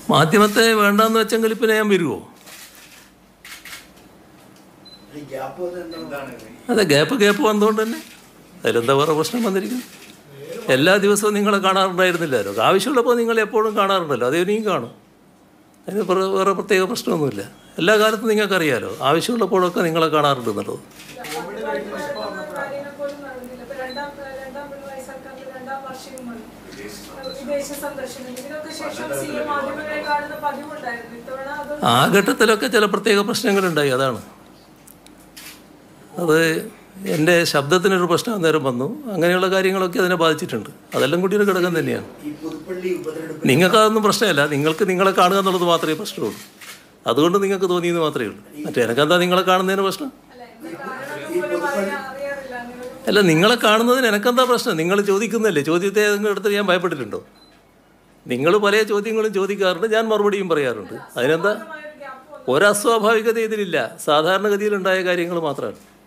മാധ്യമത്തെ വേണ്ടാന്ന് വെച്ചെങ്കിൽ പിന്നെ ഞാൻ വരുമോ ഈ ഗ്യാപ്പ് എന്താണ് അതെ ഗ്യാപ്പ് ഗ്യാപ്പ് വന്നുകൊണ്ട് തന്നെ അതിലെന്താ വേറെ പ്രശ്നം വന്നിരിക്കുന്നു എല്ലാ ദിവസവും നിങ്ങളെ കാണാറുണ്ടായിരുന്നില്ലല്ലോ ആവശ്യമുള്ളപ്പോൾ നിങ്ങൾ എപ്പോഴും കാണാറുണ്ടല്ലോ അത് ഇനിയും കാണും അതിന് പ്ര- വേറെ പ്രത്യേക പ്രശ്നമൊന്നുമില്ല എല്ലാ കാലത്തും നിങ്ങൾക്കറിയാലോ ആവശ്യമുള്ളപ്പോഴൊക്കെ നിങ്ങളെ കാണാറുണ്ട് എന്നുള്ളത് കാര്യങ്ങൾ പോലും നടന്നില്ല. ഇപ്പൊ രണ്ടാം രണ്ടാം പിണറായി സർക്കാരിന്റെ രണ്ടാം വാർഷികമാണ് വിദേശ സന്ദർശനം ഇതിനൊക്കെ ശേഷം സി എം മാധ്യമങ്ങളെ കാണുന്ന പതിവുണ്ടായിരുന്നു ഇത്തവണ അത് ആ ഘട്ടത്തിലൊക്കെ ചില പ്രത്യേക പ്രശ്നങ്ങളുണ്ടായി അതാണ് അത് എൻ്റെ ശബ്ദത്തിനൊരു പ്രശ്നം അന്നേരം വന്നു അങ്ങനെയുള്ള കാര്യങ്ങളൊക്കെ അതിനെ ബാധിച്ചിട്ടുണ്ട് അതെല്ലാം കൂടി ഒരു ഘടകം തന്നെയാണ് ഈ പുതുപ്പള്ളി ഉപതെരഞ്ഞെടുപ്പ് നിങ്ങൾക്ക് അതൊന്നും പ്രശ്നമല്ല നിങ്ങൾക്ക് നിങ്ങളെ കാണുക എന്നുള്ളത് മാത്രമേ പ്രശ്നമുള്ളൂ അതുകൊണ്ട് നിങ്ങൾക്ക് തോന്നിയെന്ന് മാത്രമേ ഉള്ളൂ മറ്റേ എനക്കെന്താ നിങ്ങളെ കാണുന്നതിന് പ്രശ്നം അല്ല എന്താ കാരണം പോലും അറിയാ- അറിയാറില്ല നിങ്ങൾ അല്ല നിങ്ങളെ കാണുന്നതിന് എനക്കെന്താ പ്രശ്നം നിങ്ങൾ ചോദിക്കുന്നല്ലേ ചോദ്യത്തെ ഏതെങ്കിലും എടുത്ത് ഞാൻ ഭയപ്പെട്ടിട്ടുണ്ടോ നിങ്ങൾ പല ചോദ്യങ്ങളും ചോദിക്കാറുണ്ട് ഞാൻ മറുപടിയും പറയാറുണ്ട് അതിനെന്താ ഒരു ഗ്യാപ്പ് ഒരസ്വാഭാവികത ഇതിലില്ല സാധാരണഗതിയിലുണ്ടായ കാര്യങ്ങൾ മാത്രമാണ്